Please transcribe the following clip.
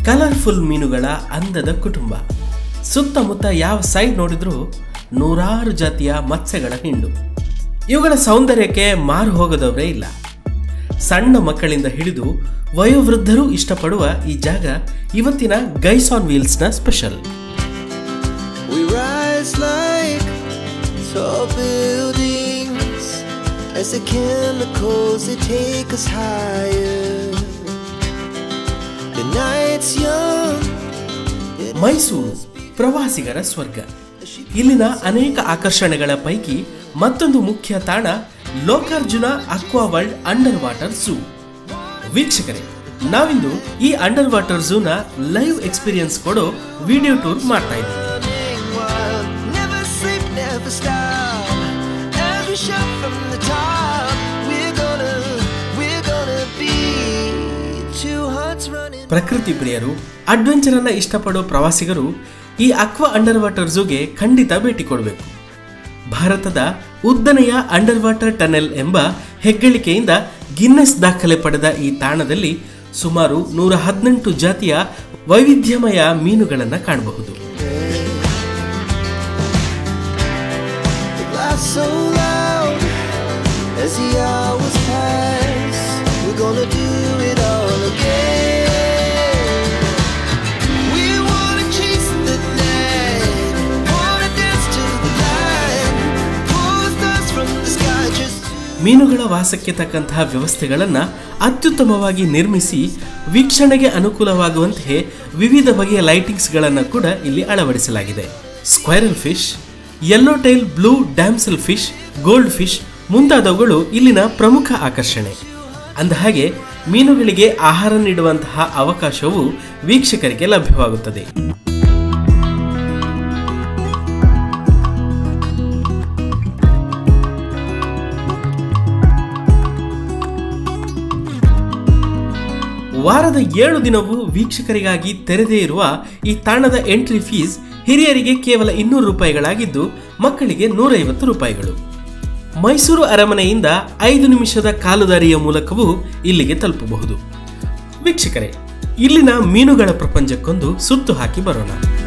Colourful ಮೀನುಗಳ ಅಂದದ ಕುಟುಂಬ ಸುತ್ತಮುತ್ತ ಯಾವ ಸೈಡ್ ನೋಡಿದ್ರೂ ನೂರಾರು ಜಾತಿಯ ಮತ್ಸ್ಯಗಳ ಹಿಂಡು ಇವುಗಳ ಸೌಂದರ್ಯಕ್ಕೆ ಮಾರು ಹೋಗದವರೇ ಇಲ್ಲ ಸಣ್ಣ ಮಕ್ಕಳಿಂದ ಹಿಡಿದು ವಯೋವೃದ್ಧರು ಇಷ್ಟಪಡುವ ಈ ಜಾಗ ಇವತ್ತಿನ ಗೈಸ್ ಆನ್ ವೀಲ್ಸ್ನ special We rise like tall buildings as the chemicals they take us higher. The night's young. Mysuru ಪ್ರವಾಸಿಗರ ಸ್ವರ್ಗ ಇಲ್ಲಿನ ಅನೇಕ ಆಕರ್ಷಣೆಗಳ ಪೈಕಿ ಮತ್ತೊಂದು ಮುಖ್ಯ ತಾಣ Lokarjuna aqua world under water zoo ವೀಕ್ಷಕರೇ ನಾವಿಂದು ಈ ಅಂಡರ್ ವಾಟರ್ ಝೂನ ಲೈವ್ ಎಕ್ಸ್ಪೀರಿಯನ್ಸ್ ಕೊಡೋ ವಿಡಿಯೋ ಟೂರ್ ಮಾಡ್ತಾ ಇದ್ದೀವಿ running wild. Never sleep, never stop. Every shot from the top. We're gonna, we're gonna be two hearts running. ಪ್ರಕೃತಿ ಪ್ರಿಯರು ಅಡ್ವೆಂಚರ್ ಅನ್ನ ಇಷ್ಟಪಡೋ ಪ್ರವಾಸಿಗರು ಈ ಅಕ್ವಾ ಅಂಡರ್ ವಾಟರ್ ಝೂಗೆ ಖಂಡಿತ ಭೇಟಿ ಕೊಡಬೇಕು ಭಾರತದ ಉದ್ದನೆಯ ಅಂಡರ್ ವಾಟರ್ ಟನೆಲ್ ಎಂಬ ಹೆಗ್ಗಳಿಕೆಯಿಂದ ಗಿನ್ನೆಸ್ ದಾಖಲೆ ಪಡೆದ ಈ ತಾಣದಲ್ಲಿ ಸುಮಾರು ನೂರ ಹದಿನೆಂಟು ಜಾತಿಯ ವೈವಿಧ್ಯಮಯ ಮೀನುಗಳನ್ನು ಕಾಣಬಹುದು The laugh so loud as the hours pass. We're gonna do it all again. We wanna chase the night, wanna dance to the light, pull stars from the sky just to ಮೀನುಗಳ ವಾಸಕ್ಕೆ ತಕ್ಕಂತಹ ವ್ಯವಸ್ಥೆಗಳನ್ನು ಅತ್ಯುತ್ತಮವಾಗಿ ನಿರ್ಮಿಸಿ ವೀಕ್ಷಣೆಗೆ ಅನುಕೂಲವಾಗುವಂತೆ ವಿವಿಧ ಬಗೆಯ ಲೈಟಿಂಗ್ಸ್ಗಳನ್ನು ಕೂಡ ಇಲ್ಲಿ ಅಳವಡಿಸಲಾಗಿದೆ squirrel fish yellow tail blue damsel fish gold fish ಮುಂತಾದವುಗಳು ಇಲ್ಲಿನ ಪ್ರಮುಖ ಆಕರ್ಷಣೆ ಅಂದಹಾಗೆ ಮೀನುಗಳಿಗೆ ಆಹಾರ ನೀಡುವಂತಹ ಅವಕಾಶವು ವೀಕ್ಷಕರಿಗೆ ಲಭ್ಯವಾಗುತ್ತದೆ ವಾರದ ಏಳು ದಿನವೂ ವೀಕ್ಷಕರಿಗಾಗಿ ತೆರೆದೇ ಇರುವ ಈ ತಾಣದ ಎಂಟ್ರಿ ಫೀಸ್ ಹಿರಿಯರಿಗೆ ಕೇವಲ ಇನ್ನೂರು ರೂಪಾಯಿಗಳಾಗಿದ್ದು ಮಕ್ಕಳಿಗೆ ನೂರೈವತ್ತು ರೂಪಾಯಿಗಳು ಮೈಸೂರು ಅರಮನೆಯಿಂದ ಐದು ನಿಮಿಷದ ಕಾಲುದಾರಿಯ ಮೂಲಕವೂ ಇಲ್ಲಿಗೆ ತಲುಪಬಹುದು ವೀಕ್ಷಕರೇ ಇಲ್ಲಿನ ಮೀನುಗಳ ಪ್ರಪಂಚಕ್ಕೊಂದು ಸುತ್ತು ಹಾಕಿ ಬರೋಣ